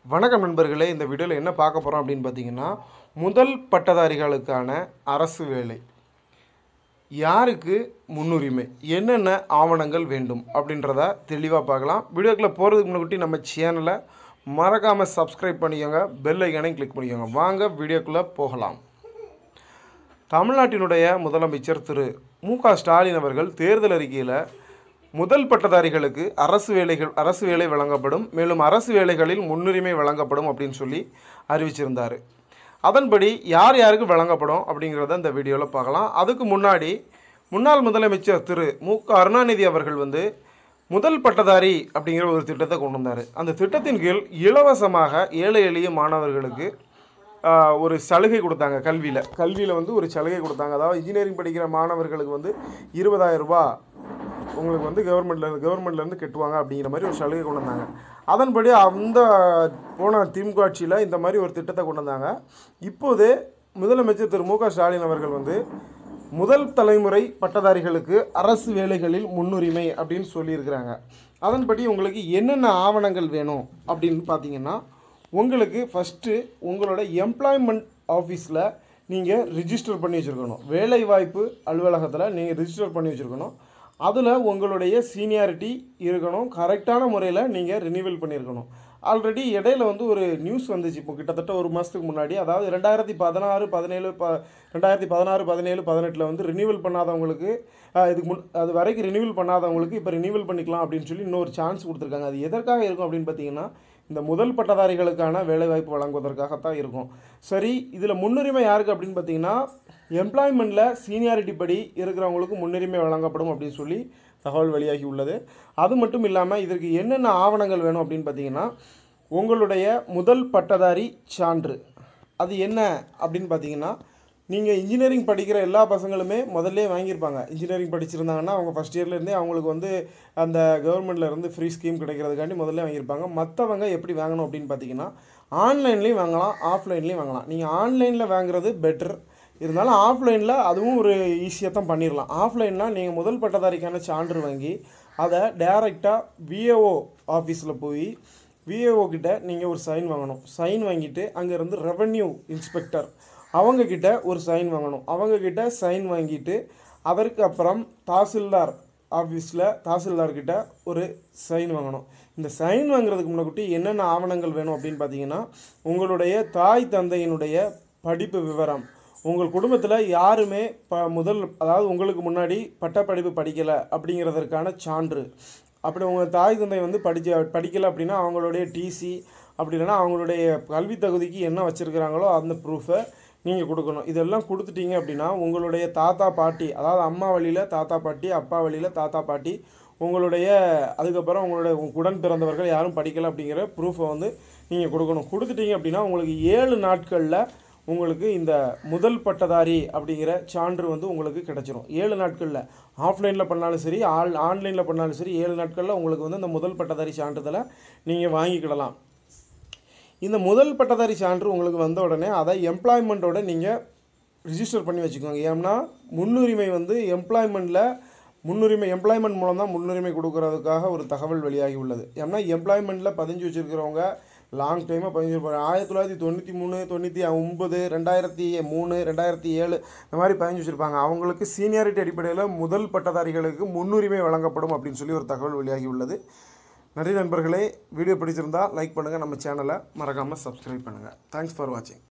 வணக்கம் நண்பர்களே இந்த வீடியோவில் என்ன பார்க்க போகிறோம் அப்படின்னு பார்த்தீங்கன்னா முதல் பட்டதாரிகளுக்கான அரசு வேலை யாருக்கு முன்னுரிமை என்னென்ன ஆவணங்கள் வேண்டும் அப்படின்றத தெளிவாக பார்க்கலாம் வீடியோக்குள்ளே போகிறதுக்கு முன்னாடி நம்ம சேனலை மறக்காமல் சப்ஸ்கிரைப் பண்ணிக்கோங்க பெல் ஐக்கானையும் கிளிக் பண்ணிக்கோங்க வாங்க வீடியோக்குள்ளே போகலாம் தமிழ்நாட்டினுடைய முதலமைச்சர் திரு மு க ஸ்டாலின் அவர்கள் தேர்தல் அறிக்கையில் முதல் பட்டதாரிகளுக்கு அரசு வேலைகள் அரசு வேலை வழங்கப்படும் மேலும் அரசு வேலைகளில் முன்னுரிமை வழங்கப்படும் அப்படின்னு சொல்லி அறிவிச்சிருந்தார் அதன்படி யார் யாருக்கு வழங்கப்படும் அப்படிங்கிறத இந்த வீடியோவில் பார்க்கலாம் அதுக்கு முன்னாடி முன்னாள் முதலமைச்சர் திரு மு க கருணாநிதி அவர்கள் வந்து முதல் பட்டதாரி அப்படிங்கிற ஒரு திட்டத்தை கொண்டு வந்தார் அந்த திட்டத்தின் கீழ் இலவசமாக ஏழை எளிய மாணவர்களுக்கு ஆஹ், ஒரு சலுகை கொடுத்தாங்க கல்வியில் கல்வியில் வந்து ஒரு சலுகை கொடுத்தாங்க அதாவது இன்ஜினியரிங் படிக்கிற மாணவர்களுக்கு வந்து இருபதாயிரம் ரூபாய் உங்களுக்கு வந்து கவர்மெண்ட்லேருந்து கவர்மெண்ட்லேருந்து கட்டுவாங்க அப்படிங்கிற மாதிரி ஒரு சலுகை கொண்டு வந்தாங்க அதன்படி அந்த போன திமுக ஆட்சியில் இந்த மாதிரி ஒரு திட்டத்தை கொண்டு வந்தாங்க இப்போது முதலமைச்சர் திரு மு க ஸ்டாலின் அவர்கள் வந்து முதல் தலைமுறை பட்டதாரிகளுக்கு அரசு வேலைகளில் முன்னுரிமை அப்படின்னு சொல்லியிருக்கிறாங்க அதன்படி உங்களுக்கு என்னென்ன ஆவணங்கள் வேணும் அப்படின்னு பார்த்தீங்கன்னா உங்களுக்கு ஃபஸ்ட்டு உங்களோட எம்ப்ளாய்மெண்ட் ஆஃபீஸில் நீங்கள் ரிஜிஸ்டர் பண்ணி வச்சுருக்கணும் வேலைவாய்ப்பு அலுவலகத்தில் நீங்கள் ரிஜிஸ்டர் பண்ணி வச்சுருக்கணும் அதில் உங்களுடைய சீனியாரிட்டி இருக்கணும் கரெக்டான முறையில் நீங்கள் ரினிவல் பண்ணியிருக்கணும் ஆல்ரெடி இடையில வந்து ஒரு நியூஸ் வந்துச்சு இப்போ கிட்டத்தட்ட ஒரு மாதத்துக்கு முன்னாடி அதாவது ரெண்டாயிரத்தி பதினாறு பதினேழு ப ரெண்டாயிரத்தி பதினாறு பதினேழு பதினெட்டில் வந்து ரினிவல் பண்ணாதவங்களுக்கு ஆஹ், இதுக்கு முன் அது வரைக்கும் ரினிவல் பண்ணாதவங்களுக்கு இப்போ ரினிவல் பண்ணிக்கலாம் அப்படின்னு சொல்லி இன்னொரு சான்ஸ் கொடுத்துருக்காங்க அது எதற்காக இருக்கும் அப்படின்னு பார்த்தீங்கன்னா இந்த முதல் பட்டதாரிகளுக்கான வேலைவாய்ப்பு வழங்குவதற்காகத்தான் இருக்கும் சரி இதில் முன்னுரிமை யாருக்கு அப்படின்னு பார்த்தீங்கன்னா எம்ப்ளாய்மெண்ட்டில் சீனியாரிட்டி படி இருக்கிறவங்களுக்கு முன்னுரிமை வழங்கப்படும் அப்படின்னு சொல்லி தகவல் வெளியாகி உள்ளது அது மட்டும் இல்லாமல் இதற்கு என்னென்ன ஆவணங்கள் வேணும் அப்படின்னு பார்த்தீங்கன்னா உங்களுடைய முதல் பட்டதாரி சான்று அது என்ன அப்படின்னு பார்த்தீங்கன்னா நீங்கள் இன்ஜினியரிங் படிக்கிற எல்லா பசங்களுமே முதல்ல வாங்கியிருப்பாங்க இன்ஜினியரிங் படிச்சிருந்தாங்கன்னா அவங்க ஃபஸ்ட் இயர்லேருந்தே அவங்களுக்கு வந்து அந்த கவர்மெண்ட்ல இருந்து ஃப்ரீ ஸ்கீம் கிடைக்கிறதுக்காண்டி முதல்ல வாங்கியிருப்பாங்க மற்றவங்க எப்படி வாங்கணும் அப்படின்னு பார்த்தீங்கன்னா ஆன்லைன்லேயும் வாங்கலாம் ஆஃப்லைன்லேயும் வாங்கலாம் நீங்கள் ஆன்லைனில் வாங்குறது பெட்டர் இருந்தாலும் ஆஃப்லைனில் அதுவும் ஒரு ஈஸியாக தான் பண்ணிடலாம் ஆஃப்லைன்னா நீங்கள் முதல் பட்டதாரிக்கான சான்று வாங்கி அதை டேரெக்டாக விஏஓ ஆஃபீஸில் போய் விஏஓ கிட்ட நீங்கள் ஒரு சைன் வாங்கணும் சைன் வாங்கிட்டு அங்கேருந்து ரெவென்யூ இன்ஸ்பெக்டர் அவங்க கிட்ட ஒரு சைன் வாங்கணும் அவங்க கிட்ட சைன் வாங்கிட்டு அதற்கு அப்புறம் தாசில்தார் ஆஃபீஸில் தாசில்தார் கிட்ட ஒரு சைன் வாங்கணும் இந்த சைன் வாங்குறதுக்கு முன்னாடி என்னென்ன ஆவணங்கள் வேணும் அப்படின்னு பார்த்தீங்கன்னா உங்களுடைய தாய் தந்தையினுடைய படிப்பு விவரம் உங்கள் குடும்பத்தில் யாருமே ப முதல் அதாவது உங்களுக்கு முன்னாடி பட்டப்படிப்பு படிக்கலை அப்படிங்கிறதற்கான சான்று அப்படி உங்கள் தாய் தந்தை வந்து படிச்ச படிக்கலை அப்படின்னா அவங்களுடைய டிசி அப்படி இல்லைன்னா அவங்களுடைய கல்வி தகுதிக்கு என்ன வச்சுருக்கிறாங்களோ அந்த ப்ரூஃபை நீங்கள் கொடுக்கணும் இதெல்லாம் கொடுத்துட்டீங்க அப்படின்னா உங்களுடைய தாத்தா பாட்டி அதாவது அம்மா வழியில் தாத்தா பாட்டி அப்பா வழியில் தாத்தா பாட்டி உங்களுடைய அதுக்கப்புறம் உங்களுடைய உடன் பிறந்தவர்கள் யாரும் படிக்கலை அப்படிங்கிற ப்ரூஃபை வந்து நீங்கள் கொடுக்கணும் கொடுத்துட்டீங்க அப்படின்னா உங்களுக்கு ஏழு நாட்களில் உங்களுக்கு இந்த முதல் பட்டதாரி அப்படிங்கிற சான்று வந்து உங்களுக்கு கிடைச்சிரும் ஏழு நாட்களில் ஆஃப்லைனில் பண்ணாலும் சரி ஆல் ஆன்லைனில் பண்ணாலும் சரி ஏழு நாட்களில் உங்களுக்கு வந்து இந்த முதல் பட்டதாரி சான்றிதழை நீங்கள் வாங்கிக்கிடலாம் இந்த முதல் பட்டதாரி சான்று உங்களுக்கு வந்த உடனே அதை எம்ப்ளாய்மெண்ட்டோட நீங்கள் ரிஜிஸ்டர் பண்ணி வச்சுக்கோங்க ஏன்னா முன்னுரிமை வந்து எம்ப்ளாய்மெண்ட்டில் முன்னுரிமை எம்ப்ளாய்மெண்ட் மூலம் தான் முன்னுரிமை கொடுக்கறதுக்காக ஒரு தகவல் வெளியாகி உள்ளது ஏன்னா எம்ப்ளாய்மெண்ட்டில் பதிஞ்சு வச்சுருக்கிறவங்க லாங் டைமாக பதிஞ்சு இருப்பாங்க ஆயிரத்தி தொள்ளாயிரத்தி தொண்ணூற்றி மூணு தொண்ணூற்றி ஒம்பது ரெண்டாயிரத்தி மூணு ரெண்டாயிரத்தி ஏழு இந்த மாதிரி பதிஞ்சு வச்சுருப்பாங்க அவங்களுக்கு சீனியாரிட்டி அடிப்படையில் முதல் பட்டதாரிகளுக்கு முன்னுரிமை வழங்கப்படும் அப்படின்னு சொல்லி ஒரு தகவல் வெளியாகி உள்ளது நன்றி நண்பர்களே வீடியோ பிடிச்சிருந்தா லைக் பண்ணுங்கள் நம்ம சேனலை மறக்காமல் சப்ஸ்கிரைப் பண்ணுங்கள் தேங்க்ஸ் ஃபார் வாட்சிங்